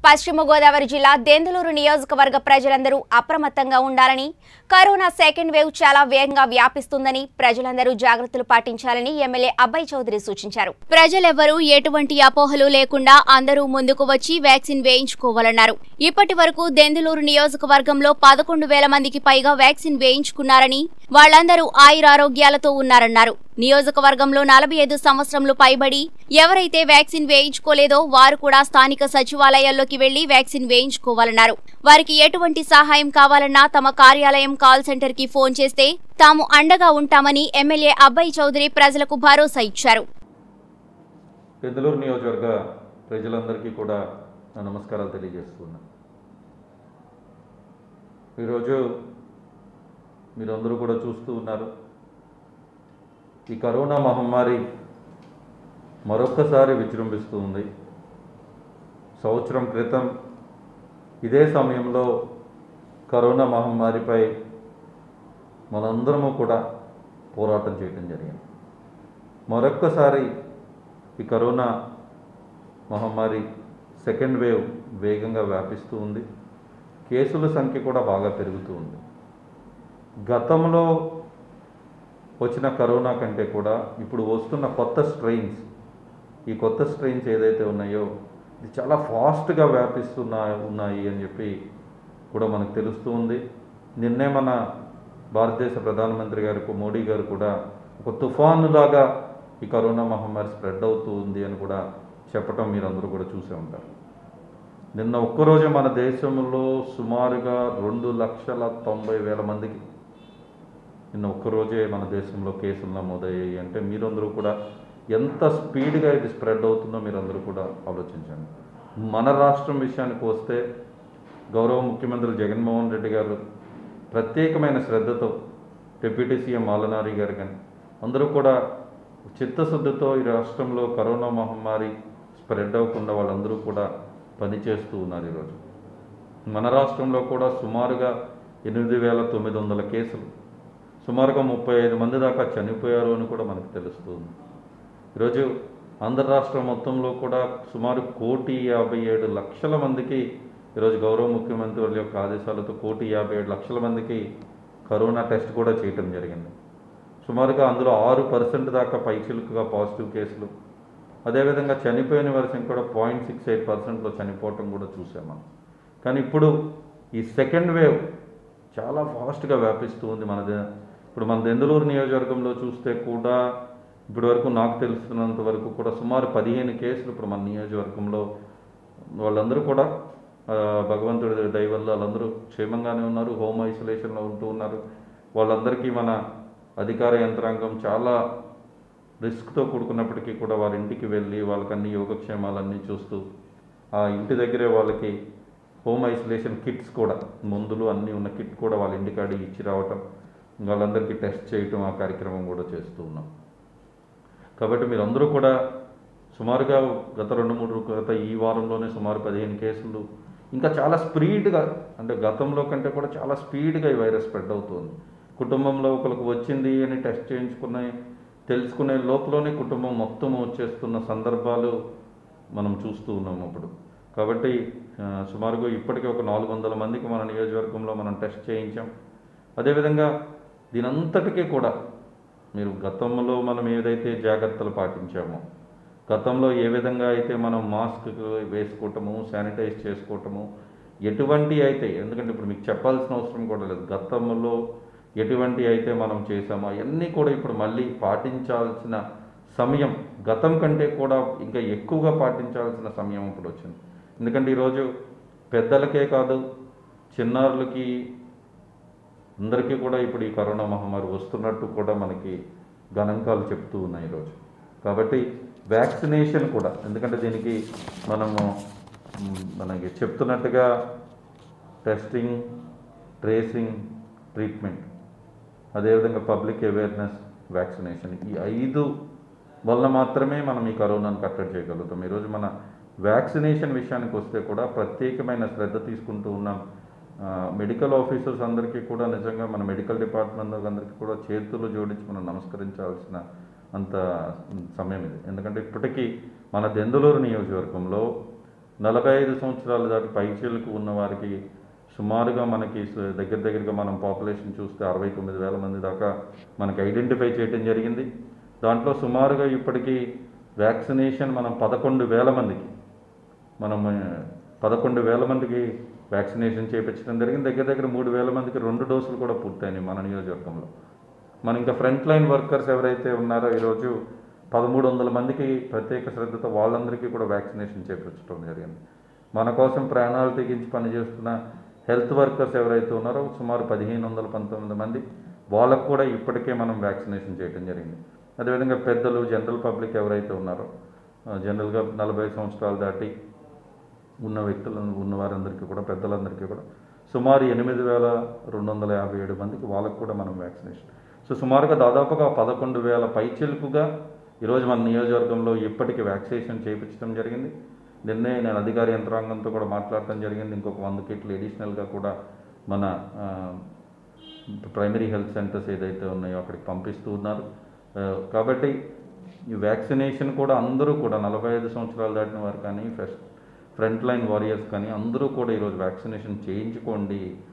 పశ్చిమ గోదావరి జిల్లా దెందులూరు నియోజకవర్గ ప్రజలందరూ అప్రమత్తంగా ఉండాలని కరోనా సెకండ్ వేవ్ చాలా వేగంగా వ్యాపిస్తుందని ప్రజలందరూ జాగ్రత్తలు పాటించాలని ఎమ్మెల్యే అబ్బాయి చౌదరి సూచించారు ప్రజలెవ్వరూ ఎటువంటి అపోహలు లేకుండా అందరూ ముందుకు వచ్చి వ్యాక్సిన్ వేయించుకోవాలన్నారు ఇప్పటి వరకు దెందులూరు నియోజకవర్గంలో పదకొండు వేల మందికి పైగా వ్యాక్సిన్ వేయించుకున్నారని వాళ్లందరూ ఆయురారోగ్యాలతో ఉన్నారన్నారు నియోజకవర్గంలో నలభై ఐదు సంవత్సరంలో పైబడి ఎవరైతే వ్యాక్సిన్ వేయించుకోలేదో వారు కూడా స్థానిక సచివాలయాల్లోకి వెళ్లి వ్యాక్సిన్ వేయించుకోవాలన్నారు వారికి ఎటువంటి సహాయం కావాలన్నా తమ కార్యాలయం కాల్ సెంటర్ కి ఫోన్ చేస్తే తాము అండగా ఉంటామని ఎమ్మెల్యే అబ్బాయి చౌదరి ప్రజలకు భరోసా ఇచ్చారు పెద్దలూరు నియోజకవర్గ ప్రజలందరికీ కూడా నా నమస్కారాలు తెలియజేస్తున్నా ఈరోజు మీరందరూ కూడా చూస్తూ ఉన్నారు ఈ కరోనా మహమ్మారి మరొక్కసారి విజృంభిస్తూ ఉంది సంవత్సరం క్రితం ఇదే సమయంలో కరోనా మహమ్మారిపై మనందరము కూడా పోరాటం చేయడం జరిగింది మరొక్కసారి ఈ కరోనా మహమ్మారి సెకండ్ వేవ్ వేగంగా వ్యాపిస్తూ ఉంది కేసుల సంఖ్య కూడా బాగా పెరుగుతూ ఉంది గతంలో వచ్చిన కరోనా కంటే కూడా ఇప్పుడు వస్తున్న కొత్త స్ట్రెయిన్స్ ఈ కొత్త స్ట్రెయిన్స్ ఏదైతే ఉన్నాయో ఇది చాలా ఫాస్ట్గా వ్యాపిస్తున్నా ఉన్నాయి అని చెప్పి కూడా మనకు తెలుస్తూ ఉంది నిన్నే మన భారతదేశ ప్రధానమంత్రి గారు మోడీ గారు కూడా ఒక తుఫానులాగా ఈ కరోనా మహమ్మారి స్ప్రెడ్ అవుతూ ఉంది అని కూడా చెప్పటం మీరందరూ కూడా చూసే ఉంటారు నిన్న ఒక్కరోజే మన దేశంలో సుమారుగా రెండు లక్షల తొంభై వేల మందికి నిన్న ఒక్కరోజే మన దేశంలో కేసులు నమోదయ్యాయి అంటే మీరందరూ కూడా ఎంత స్పీడ్గా ఇది స్ప్రెడ్ అవుతుందో మీరందరూ కూడా ఆలోచించండి మన రాష్ట్రం విషయానికి వస్తే గౌరవ ముఖ్యమంత్రి జగన్మోహన్ రెడ్డి గారు ప్రత్యేకమైన శ్రద్ధతో డిప్యూటీ సీఎం మాలనారి గారు కానీ అందరూ కూడా చిత్తశుద్ధితో ఈ రాష్ట్రంలో కరోనా మహమ్మారి స్ప్రెడ్ అవ్వకుండా వాళ్ళందరూ కూడా పనిచేస్తూ ఉన్నారు ఈరోజు మన రాష్ట్రంలో కూడా సుమారుగా ఎనిమిది వేల తొమ్మిది వందల కేసులు సుమారుగా ముప్పై ఐదు మంది దాకా చనిపోయారు అని కూడా మనకు తెలుస్తుంది ఈరోజు ఆంధ్ర రాష్ట్రం మొత్తంలో కూడా సుమారు కోటి యాభై ఏడు లక్షల మందికి ఈరోజు గౌరవ ముఖ్యమంత్రి వారి యొక్క ఆదేశాలతో కోటి యాభై ఏడు లక్షల మందికి కరోనా టెస్ట్ కూడా చేయటం జరిగింది సుమారుగా అందులో ఆరు పర్సెంట్ దాకా పైచిలుకుగా పాజిటివ్ కేసులు అదేవిధంగా చనిపోయిన వారి సంఖ్య కూడా పాయింట్ సిక్స్ ఎయిట్ పర్సెంట్లో చనిపోవటం కూడా చూసాం మనం కానీ ఇప్పుడు ఈ సెకండ్ వేవ్ చాలా ఫాస్ట్గా వ్యాపిస్తూ ఉంది మన దే- ఇప్పుడు మన దెందులూరు నియోజకవర్గంలో చూస్తే కూడా ఇప్పటి వరకు నాకు తెలుస్తున్నంత వరకు కూడా సుమారు పదిహేను కేసులు ఇప్పుడు మన నియోజకవర్గంలో వాళ్ళందరూ కూడా ఆ, భగవంతుడి దయ వల్ల వాళ్ళందరూ క్షేమంగానే ఉన్నారు హోమ్ ఐసోలేషన్లో ఉంటూ ఉన్నారు వాళ్ళందరికీ మన అధికార యంత్రాంగం చాలా రిస్క్తో కూడుకున్నప్పటికీ కూడా వాళ్ళ ఇంటికి వెళ్ళి వాళ్ళకి అన్ని యోగక్షేమాలన్నీ చూస్తూ ఆ ఇంటి దగ్గరే వాళ్ళకి హోమ్ ఐసోలేషన్ కిట్స్ కూడా మందులు అన్నీ ఉన్న కిట్ కూడా వాళ్ళ ఇంటికాడి ఇచ్చి రావటం వాళ్ళందరికీ టెస్ట్ చేయటం ఆ కార్యక్రమం కూడా చేస్తూ ఉన్నాం కాబట్టి మీరందరూ కూడా సుమారుగా గత రెండు మూడు గత ఈ వారంలోనే సుమారు పదిహేను కేసులు ఇంకా చాలా స్పీడ్గా అంటే గతంలో కంటే కూడా చాలా స్పీడ్గా ఈ వైరస్ స్ప్రెడ్ అవుతుంది కుటుంబంలో ఒకరికి వచ్చింది అని టెస్ట్ చేయించుకునే తెలుసుకునే లోపలనే కుటుంబం మొత్తం వచ్చేస్తున్న సందర్భాలు మనం చూస్తూ ఉన్నాం ఇప్పుడు కాబట్టి ఆ, సుమారుగా ఇప్పటికే ఒక నాలుగు వందల మందికి మన నియోజకవర్గంలో మనం టెస్ట్ చేయించాం అదేవిధంగా దీనంతటికీ కూడా మీరు గతంలో మనం ఏదైతే జాగ్రత్తలు పాటించామో గతంలో ఏ విధంగా అయితే మనం మాస్క్ వేసుకోవటము శానిటైజ్ చేసుకోవటము ఎటువంటి అయితే ఎందుకంటే ఇప్పుడు మీకు చెప్పాల్సిన అవసరం కూడా లేదు గతంలో ఎటువంటి అయితే మనం చేసామో అవన్నీ కూడా ఇప్పుడు మళ్ళీ పాటించాల్సిన సమయం గతం కంటే కూడా ఇంకా ఎక్కువగా పాటించాల్సిన సమయం ఇప్పుడు వచ్చింది ఎందుకంటే ఈరోజు పెద్దలకే కాదు చిన్నారులకి అందరికీ కూడా ఇప్పుడు ఈ కరోనా మహమ్మారి వస్తున్నట్టు కూడా మనకి గణాంకాలు చెప్తూ ఉన్నాయి ఈరోజు కాబట్టి వ్యాక్సినేషన్ కూడా ఎందుకంటే దీనికి మనము మ్, మనకి చెప్తున్నట్టుగా టెస్టింగ్ ట్రేసింగ్ ట్రీట్మెంట్ అదేవిధంగా పబ్లిక్ అవేర్నెస్ వ్యాక్సినేషన్ ఈ ఐదు వల్ల మాత్రమే మనం ఈ కరోనాను కట్టడి చేయగలుగుతాం ఈరోజు మన వ్యాక్సినేషన్ విషయానికి వస్తే కూడా ప్రత్యేకమైన శ్రద్ధ తీసుకుంటూ ఉన్నాం ఆ, మెడికల్ ఆఫీసర్స్ అందరికీ కూడా నిజంగా మన మెడికల్ డిపార్ట్మెంట్ అందరికీ కూడా చేతులు జోడించి మనం నమస్కరించాల్సిన అంత సమయం ఇది ఎందుకంటే ఇప్పటికీ మన దెందులూరు నియోజకవర్గంలో నలభై ఐదు సంవత్సరాల దాటి పైచీలకు ఉన్న వారికి సుమారుగా మనకి స- దగ్గర దగ్గరగా మనం పాపులేషన్ చూస్తే అరవై తొమ్మిది వేల మంది దాకా మనకి ఐడెంటిఫై చేయడం జరిగింది దాంట్లో సుమారుగా ఇప్పటికీ వ్యాక్సినేషన్ మనం పదకొండు వేల మందికి మనం ఆ, పదకొండు వేల మందికి వ్యాక్సినేషన్ చేయించడం జరిగింది దగ్గర దగ్గర మూడు వేల మందికి రెండు డోసులు కూడా పూర్తయినాయి మన నియోజకవర్గంలో మన ఇంకా ఫ్రంట్ లైన్ వర్కర్స్ ఎవరైతే ఉన్నారో ఈరోజు పదమూడు వందల మందికి ప్రత్యేక శ్రద్ధతో వాళ్ళందరికీ కూడా వ్యాక్సినేషన్ చేయించడం జరిగింది మన కోసం ప్రాణాలు తెగించి పనిచేస్తున్న హెల్త్ వర్కర్స్ ఎవరైతే ఉన్నారో సుమారు పదిహేను వందల పంతొమ్మిది మంది వాళ్ళకు కూడా ఇప్పటికే మనం వ్యాక్సినేషన్ చేయడం జరిగింది అదేవిధంగా పెద్దలు జనరల్ పబ్లిక్ ఎవరైతే ఉన్నారో ఆ, జనరల్గా నలభై సంవత్సరాలు దాటి ఉన్న వ్యక్తులు ఉన్న వారందరికీ కూడా పెద్దలందరికీ కూడా సుమారు ఎనిమిది వేల రెండు వందల యాభై ఏడు మందికి వాళ్ళకు కూడా మనం వ్యాక్సినేషన్ సో సుమారుగా దాదాపుగా పదకొండు వేల పైచిలుకుగా ఈరోజు మన నియోజకవర్గంలో ఇప్పటికీ వ్యాక్సినేషన్ చేయించడం జరిగింది నిన్నే నేను అధికార యంత్రాంగంతో కూడా మాట్లాడటం జరిగింది ఇంకొక వంద కిట్లు ఎడిషనల్గా కూడా మన ఆ, ప్రైమరీ హెల్త్ సెంటర్స్ ఏదైతే ఉన్నాయో అక్కడికి పంపిస్తూ ఉన్నారు ఆ, కాబట్టి ఈ వ్యాక్సినేషన్ కూడా అందరూ కూడా నలభై ఐదు సంవత్సరాలు దాటిన వారు కానీ ఫస్ట్ ఫ్రంట్ లైన్ వారియర్స్ కానీ అందరూ కూడా ఈరోజు వ్యాక్సినేషన్ చేయించుకోండి